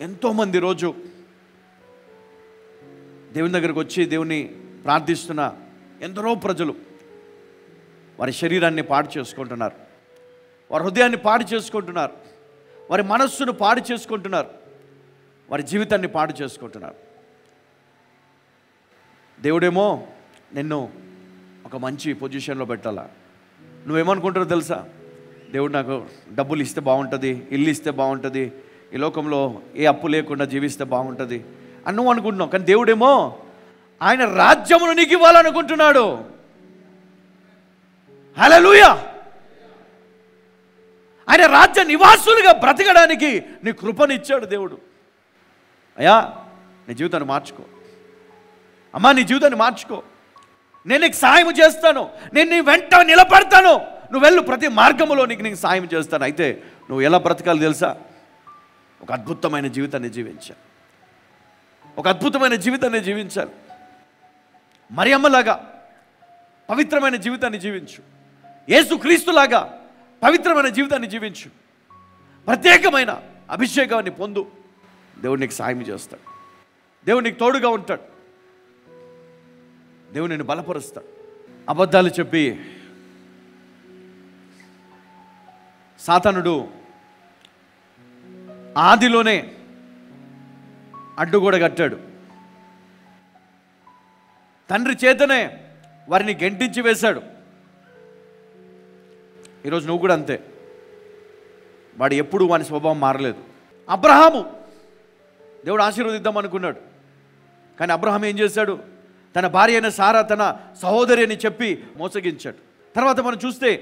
ఎంతోమంది రోజు దేవుని దగ్గరకు వచ్చి దేవుని ప్రార్థిస్తున్న ఎందరో ప్రజలు వారి శరీరాన్ని పాడు చేసుకుంటున్నారు వారి హృదయాన్ని పాడు చేసుకుంటున్నారు వారి మనస్సును పాడు చేసుకుంటున్నారు వారి జీవితాన్ని పాడు చేసుకుంటున్నారు దేవుడేమో నిన్ను ఒక మంచి పొజిషన్లో పెట్టాలా నువ్వేమనుకుంటారో తెలుసా దేవుడు నాకు డబ్బులు ఇస్తే బాగుంటుంది ఇల్లు ఇస్తే బాగుంటుంది ఈ లోకంలో ఏ అప్పు లేకుండా జీవిస్తే బాగుంటుంది అని నువ్వు అనుకుంటున్నావు కానీ దేవుడేమో ఆయన రాజ్యమును నీకు ఇవ్వాలనుకుంటున్నాడు హల్లెలూయా ఆయన రాజ్య నివాసులుగా బ్రతకడానికి నీ కృపనిచ్చాడు దేవుడు అయ్యా నీ జీవితాన్ని మార్చుకో అమ్మా నీ జీవితాన్ని మార్చుకో నేను నీకు సాయం చేస్తాను నేను నీ వెంట నిలబడతాను నువ్వు వెళ్ళు ప్రతి మార్గంలో నీకు నీకు సాయం చేస్తాను అయితే నువ్వు ఎలా బ్రతకాలి తెలుసా ఒక అద్భుతమైన జీవితాన్ని జీవించాలి ఒక అద్భుతమైన జీవితాన్ని జీవించాలి మరి అమ్మలాగా పవిత్రమైన జీవితాన్ని జీవించు యేసు క్రీస్తులాగా పవిత్రమైన జీవితాన్ని జీవించు ప్రత్యేకమైన అభిషేకాన్ని పొందు దేవుడు నీకు సాయం చేస్తాడు దేవుడు నీకు తోడుగా ఉంటాడు దేవుడు నిన్ను బలపరుస్తాడు అబద్ధాలు చెప్పి సాతనుడు ఆదిలోనే అడ్డుగోడ కట్టాడు తండ్రి చేతనే వారిని గెంటించి వేశాడు ఈరోజు నువ్వు కూడా అంతే వాడు ఎప్పుడు వాని స్వభావం మారలేదు అబ్రహాము దేవుడు ఆశీర్వదిద్దాం అనుకున్నాడు కానీ అబ్రహాం ఏం చేశాడు తన భార్య అయిన సారా తన సహోదరి అని చెప్పి మోసగించాడు తర్వాత మనం చూస్తే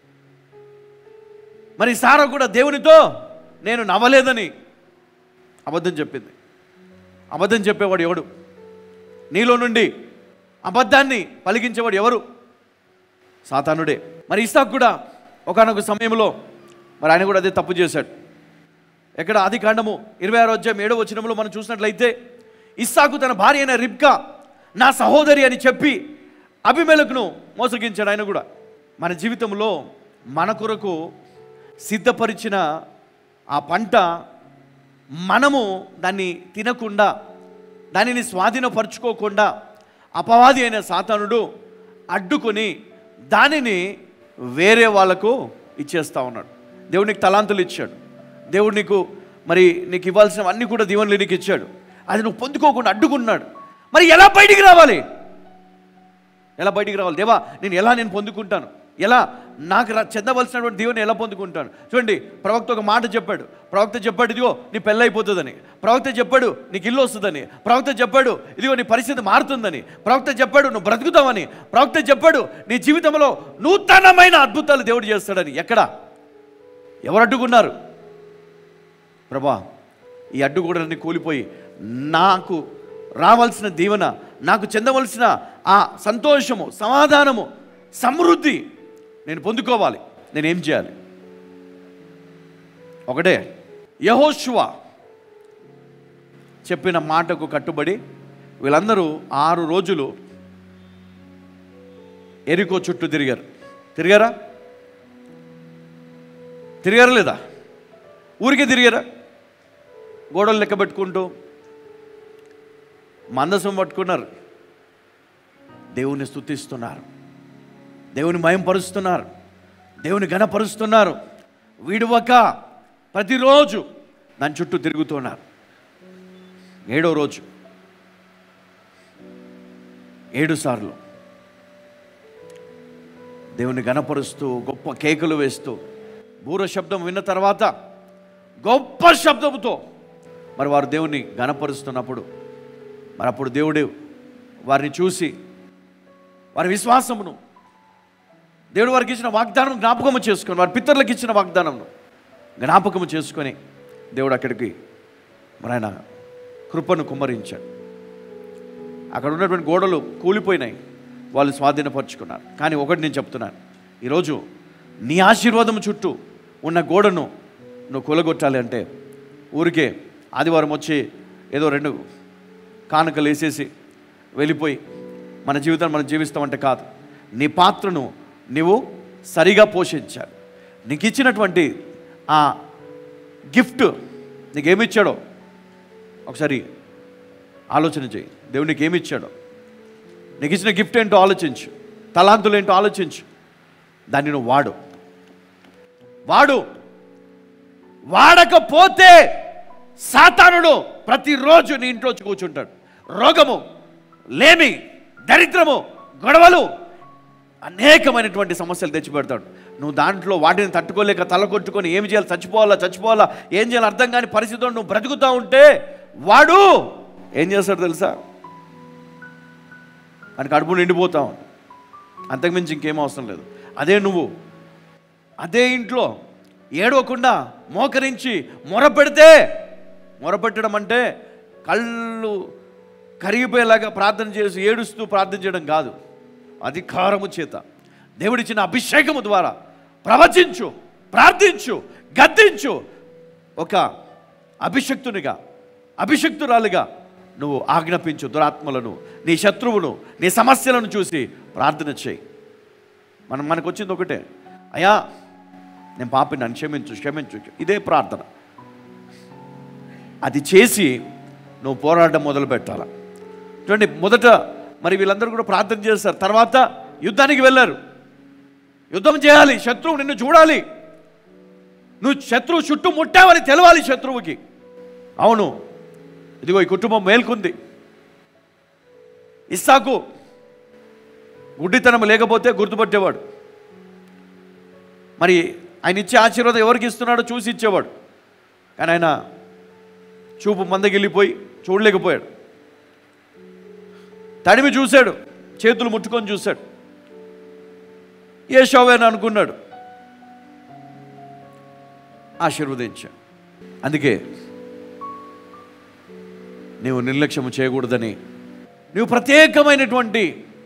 మరి సారా కూడా దేవునితో నేను నవ్వలేదని అబద్ధం చెప్పింది అబద్ధం చెప్పేవాడు ఎవడు నీలో నుండి అబద్ధాన్ని పలికించేవాడు ఎవరు సాతానుడే మరి ఇసాక్ కూడా ఒకనొక సమయంలో మరి ఆయన కూడా అదే తప్పు చేశాడు ఎక్కడ ఆది కాండము ఇరవై ఆరో అధ్యాయం ఏడో వచనంలో మనం చూసినట్లయితే ఇస్సాకు తన భార్య అయిన రిబ్కా నా సహోదరి అని చెప్పి అభిమేలకును మోసగించాడు ఆయన కూడా మన జీవితంలో మన కొరకు సిద్ధపరిచిన ఆ పంట మనము దాన్ని తినకుండా దానిని స్వాధీనపరుచుకోకుండా అపవాది అయిన సాతానుడు అడ్డుకొని దానిని వేరే వాళ్ళకు ఇచ్చేస్తా ఉన్నాడు దేవుడు నీకు తలాంతులు ఇచ్చాడు దేవుడు నీకు మరి నీకు ఇవ్వాల్సినవన్నీ కూడా దీవెనలు నీకు ఇచ్చాడు అది నువ్వు పొందుకోకుండా అడ్డుకున్నాడు మరి ఎలా బయటికి రావాలి ఎలా బయటికి రావాలి దేవా నేను ఎలా నేను పొందుకుంటాను ఎలా నాకు రా- చెందవలసినటువంటి దేవుని ఎలా పొందుకుంటాను చూడండి ప్రవక్త ఒక మాట చెప్పాడు ప్రవక్త చెప్పాడు ఇదిగో నీ పెళ్ళి అయిపోతుందని ప్రవక్త చెప్పాడు నీకు ఇల్లు వస్తుందని ప్రవక్త చెప్పాడు ఇదిగో నీ పరిస్థితి మారుతుందని ప్రవక్త చెప్పాడు నువ్వు బ్రతుకుతావని ప్రవక్త చెప్పాడు నీ జీవితంలో నూతనమైన అద్భుతాలు దేవుడు చేస్తాడని ఎక్కడ ఎవరు అడ్డుకున్నారు ప్రభా ఈ అడ్డుగోడలన్నీ కూలిపోయి నాకు రావాల్సిన దీవెన నాకు చెందవలసిన ఆ సంతోషము సమాధానము సమృద్ధి నేను పొందుకోవాలి నేనేం చేయాలి ఒకటే యహోశువ చెప్పిన మాటకు కట్టుబడి వీళ్ళందరూ ఆరు రోజులు ఎరికో చుట్టూ తిరిగారు తిరిగారా తిరిగారా లేదా ఊరికే తిరిగారా గోడలు లెక్క పెట్టుకుంటూ మందసం పట్టుకున్నారు దేవుని స్తుతిస్తున్నారు దేవుని మయంపరుస్తున్నారు దేవుని ఘనపరుస్తున్నారు విడువక ప్రతిరోజు దాని చుట్టూ తిరుగుతున్నారు ఏడో రోజు ఏడు సార్లు దేవుని గణపరుస్తూ గొప్ప కేకలు వేస్తూ బూర శబ్దం విన్న తర్వాత గొప్ప శబ్దముతో మరి వారు దేవుని గణపరుస్తున్నప్పుడు మరి అప్పుడు దేవుడు వారిని చూసి వారి విశ్వాసమును దేవుడు వారికి ఇచ్చిన వాగ్దానం జ్ఞాపకము చేసుకొని వారి పితరులకు ఇచ్చిన వాగ్దానంను జ్ఞాపకము చేసుకొని దేవుడు అక్కడికి మరి ఆయన కృపను కుమ్మరించాడు అక్కడ ఉన్నటువంటి గోడలు కూలిపోయినాయి వాళ్ళు స్వాధీనపరుచుకున్నారు కానీ ఒకటి నేను చెప్తున్నాను ఈరోజు నీ ఆశీర్వాదం చుట్టూ ఉన్న గోడను నువ్వు కూలగొట్టాలి అంటే ఊరికే ఆదివారం వచ్చి ఏదో రెండు కానుకలు వేసేసి వెళ్ళిపోయి మన జీవితాన్ని మనం జీవిస్తామంటే కాదు నీ పాత్రను నీవు సరిగా పోషించాలి నీకు ఇచ్చినటువంటి ఆ గిఫ్ట్ నీకేమిచ్చాడో ఒకసారి ఆలోచన చేయి దేవుడు నీకు ఏమి ఇచ్చాడో నీకు ఇచ్చిన గిఫ్ట్ ఏంటో ఆలోచించు తలాంతులు ఏంటో ఆలోచించు దాన్ని నువ్వు వాడు వాడు వాడకపోతే సాతానుడు ప్రతిరోజు నీ ఇంట్లో వచ్చి కూర్చుంటాడు రోగము లేమి దరిద్రము గొడవలు అనేకమైనటువంటి సమస్యలు తెచ్చిపెడతాడు నువ్వు దాంట్లో వాటిని తట్టుకోలేక తల కొట్టుకొని ఏం చేయాలి చచ్చిపోవాలా చచ్చిపోవాలా ఏం చేయాలి అర్థం కాని పరిస్థితిలో నువ్వు బ్రతుకుతూ ఉంటే వాడు ఏం చేస్తాడు తెలుసా అని కడుపు నిండిపోతావు అంతకుమించి ఇంకేం అవసరం లేదు అదే నువ్వు అదే ఇంట్లో ఏడవకుండా మోకరించి మొరపెడితే మొరపెట్టడం అంటే కళ్ళు కరిగిపోయేలాగా ప్రార్థన చేసి ఏడుస్తూ ప్రార్థన చేయడం కాదు అధికారము చేత దేవుడిచ్చిన అభిషేకము ద్వారా ప్రవచించు ప్రార్థించు గద్దించు ఒక అభిషక్తునిగా అభిషక్తురాలిగా నువ్వు ఆజ్ఞాపించు దురాత్మలను నీ శత్రువును నీ సమస్యలను చూసి ప్రార్థన చేయి మనం మనకు వచ్చింది ఒకటే అయ్యా నేను పాపిని నన్ను క్షమించు క్షమించు ఇదే ప్రార్థన అది చేసి నువ్వు పోరాటం మొదలు పెట్టాల చూడండి మొదట మరి వీళ్ళందరూ కూడా ప్రార్థన చేస్తారు తర్వాత యుద్ధానికి వెళ్ళారు యుద్ధం చేయాలి శత్రువు నిన్ను చూడాలి నువ్వు శత్రువు చుట్టూ ముట్టావని తెలవాలి శత్రువుకి అవును ఇదిగో ఈ కుటుంబం మేల్కొంది ఇస్సాకు గుడ్డితనం లేకపోతే గుర్తుపట్టేవాడు మరి ఆయన ఇచ్చే ఆశీర్వాదం ఎవరికి ఇస్తున్నాడో చూసి ఇచ్చేవాడు కానీ ఆయన చూపు మందగిల్లిపోయి చూడలేకపోయాడు తడిమి చూశాడు చేతులు ముట్టుకొని చూశాడు ఏ షోవేని అనుకున్నాడు ఆశీర్వదించాడు అందుకే నీవు నిర్లక్ష్యము చేయకూడదని నువ్వు ప్రత్యేకమైనటువంటి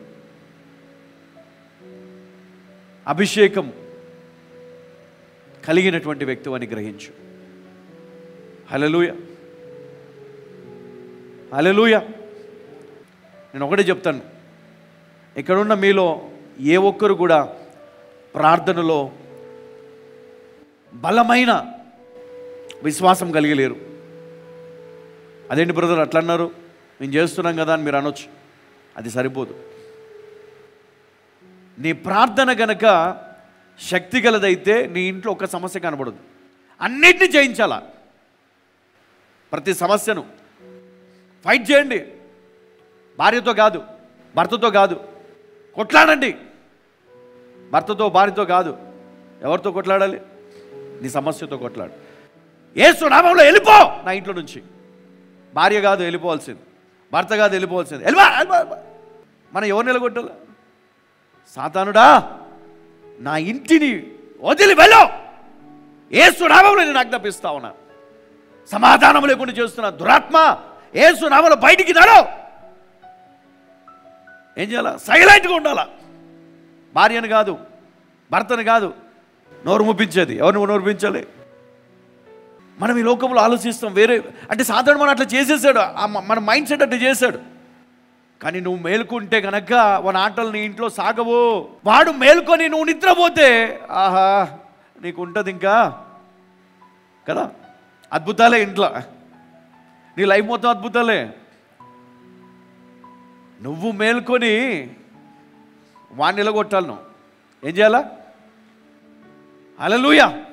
అభిషేకం కలిగినటువంటి వ్యక్తి అని గ్రహించు హలలుయ హలలుయ నేను ఒకటే చెప్తాను ఇక్కడున్న మీలో ఏ ఒక్కరు కూడా ప్రార్థనలో బలమైన విశ్వాసం కలిగి లేరు అదేంటి బ్రదర్ అట్లా అన్నారు మేము చేస్తున్నాం కదా అని మీరు అనొచ్చు అది సరిపోదు నీ ప్రార్థన గనక శక్తి గలదైతే నీ ఇంట్లో ఒక సమస్య కనబడదు అన్నిటినీ జయించాలా ప్రతి సమస్యను ఫైట్ చేయండి భార్యతో కాదు భర్తతో కాదు కొట్లాడండి భర్తతో భార్యతో కాదు ఎవరితో కొట్లాడాలి నీ సమస్యతో కొట్లాడు ఏసు నామంలో వెళ్ళిపో నా ఇంట్లో నుంచి భార్య కాదు వెళ్ళిపోవాల్సింది భర్త కాదు వెళ్ళిపోవాల్సింది వెళ్ళిపో వెళ్ళిపో, వెళ్ళిపో. మనం ఎవరు నిలగొట్టాలి సాతానుడా నా ఇంటిని వదిలి వెళ్ళు ఏసు నామంలో నేను ఆజ్ఞాపిస్తా ఉన్నా సమాధానం లేకుండా చేస్తున్న దురాత్మ ఏసు నామంలో బయటికి నడు ఏం చేయాలా సైలెంట్గా ఉండాలా భార్యను కాదు భర్తను కాదు నోరు ముప్పించేది ఎవరిని నోరు ముప్పించాలి మనం ఈ లోకంలో ఆలోచిస్తాం వేరే అంటే సాధారణ మనం అట్లా చేసేసాడు ఆ మ- మన మైండ్ సెట్ అట్లా చేశాడు కానీ నువ్వు మేలుకుంటే కనుక వాని ఆటలు నీ ఇంట్లో సాగవు వాడు మేలుకొని నువ్వు నిద్రపోతే ఆహా నీకు ఉంటుంది ఇంకా కదా అద్భుతాలే ఇంట్లో నీ లైఫ్ మొత్తం అద్భుతాలే నువ్వు మేల్కొని వాడిని నిలగొట్టాలి నువ్వు ఏం చేయాలా అలలుయా